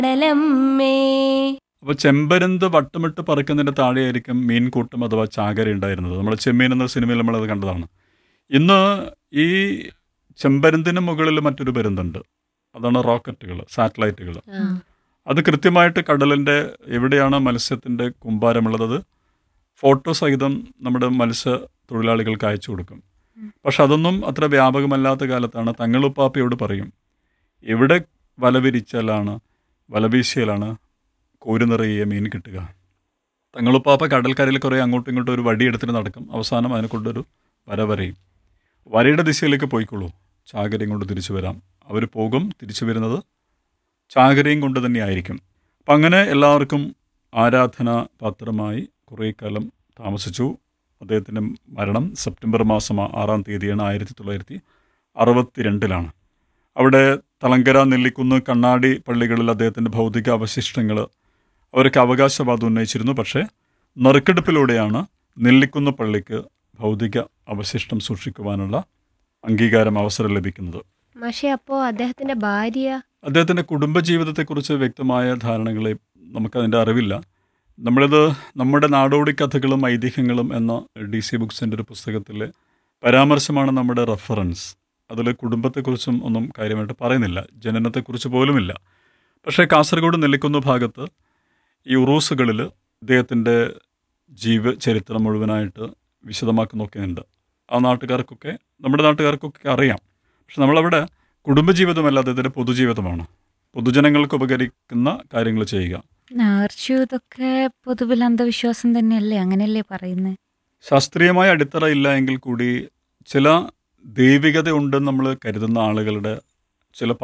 കടലമ്മേ അപ്പോൾ ചെമ്പരുന്ത് വട്ടമിട്ട് പറക്കുന്നതിൻ്റെ താഴെയായിരിക്കും മീൻകൂട്ടം അഥവാ ചാകര ഉണ്ടായിരുന്നത് നമ്മൾ ചെമ്മീൻ എന്ന സിനിമയിൽ നമ്മളത് കണ്ടതാണ് ഇന്ന് ഈ ചെമ്പരുന്തിന് മുകളിൽ മറ്റൊരു പരുന്തുണ്ട് അതാണ് റോക്കറ്റുകൾ സാറ്റലൈറ്റുകൾ അത് കൃത്യമായിട്ട് കടലിൻ്റെ എവിടെയാണ് മത്സ്യത്തിൻ്റെ കുമ്പാരമുള്ളത് അത് ഫോട്ടോ സഹിതം നമ്മുടെ മത്സ്യ തൊഴിലാളികൾക്ക് അയച്ചു കൊടുക്കും പക്ഷെ അതൊന്നും അത്ര വ്യാപകമല്ലാത്ത കാലത്താണ് തങ്ങളുപ്പാപ്പയോട് പറയും എവിടെ വല വിരിച്ചാലാണ് വല വീശിയാലാണ് കോരി നിറയെ മീൻ കിട്ടുക തങ്ങളുപ്പാപ്പ കടൽക്കരയിൽ കുറേ അങ്ങോട്ടും ഇങ്ങോട്ടും ഒരു വടി എടുത്തിട്ട് നടക്കും അവസാനം അതിനെ കൊണ്ടൊരു വര വരയും വരയുടെ ദിശയിലേക്ക് പോയിക്കോളൂ ചാകരയും കൊണ്ട് തിരിച്ചു വരാം അവർ പോകും തിരിച്ചു വരുന്നത് ചാകരയും കൊണ്ട് തന്നെയായിരിക്കും അപ്പം അങ്ങനെ എല്ലാവർക്കും ആരാധന പാത്രമായി കുറേ കാലം താമസിച്ചു അദ്ദേഹത്തിൻ്റെ മരണം സെപ്റ്റംബർ മാസം ആറാം തീയതിയാണ് ആയിരത്തി തൊള്ളായിരത്തി അറുപത്തിരണ്ടിലാണ് അവിടെ തളങ്കര നെല്ലിക്കുന്ന് കണ്ണാടി പള്ളികളിൽ അദ്ദേഹത്തിൻ്റെ ഭൗതിക അവശിഷ്ടങ്ങൾ അവർക്ക് അവകാശവാദം ഉന്നയിച്ചിരുന്നു പക്ഷേ നറുക്കെടുപ്പിലൂടെയാണ് നെല്ലിക്കുന്ന് പള്ളിക്ക് ഭൗതിക അവശിഷ്ടം സൂക്ഷിക്കുവാനുള്ള അംഗീകാരം അവസരം ലഭിക്കുന്നത് പക്ഷെ അപ്പോ അദ്ദേഹത്തിന്റെ ഭാര്യ അദ്ദേഹത്തിൻ്റെ കുടുംബജീവിതത്തെക്കുറിച്ച് വ്യക്തമായ ധാരണകളെ നമുക്കതിൻ്റെ അറിവില്ല നമ്മളിത് നമ്മുടെ നാടോടി കഥകളും ഐതിഹ്യങ്ങളും എന്ന ഡി സി ബുക്സിൻ്റെ ഒരു പുസ്തകത്തിലെ പരാമർശമാണ് നമ്മുടെ റെഫറൻസ് അതിൽ കുടുംബത്തെക്കുറിച്ചും ഒന്നും കാര്യമായിട്ട് പറയുന്നില്ല ജനനത്തെക്കുറിച്ച് പോലുമില്ല പക്ഷേ കാസർഗോഡ് നെല്ലിക്കുന്ന ഭാഗത്ത് ഈ ഉറൂസുകളിൽ ഇദ്ദേഹത്തിൻ്റെ ജീവചരിത്രം മുഴുവനായിട്ട് വിശദമാക്കുന്നൊക്കെയുണ്ട് ആ നാട്ടുകാർക്കൊക്കെ നമ്മുടെ നാട്ടുകാർക്കൊക്കെ അറിയാം പക്ഷെ നമ്മളവിടെ കുടുംബജീവിതമല്ല അദ്ദേഹത്തിൻ്റെ പൊതുജീവിതമാണ് പൊതുജനങ്ങൾക്ക് ഉപകരിക്കുന്ന കാര്യങ്ങൾ ചെയ്യുക നേർച്ചു ഇതൊക്കെ പൊതുവിൽ അന്ധവിശ്വാസം തന്നെയല്ലേ അങ്ങനെയല്ലേ പറയുന്നത് ശാസ്ത്രീയമായ അടിത്തറ ഇല്ല എങ്കിൽ കൂടി ചില ദൈവികത ഉണ്ടെന്ന് നമ്മൾ കരുതുന്ന ആളുകളുടെ ചില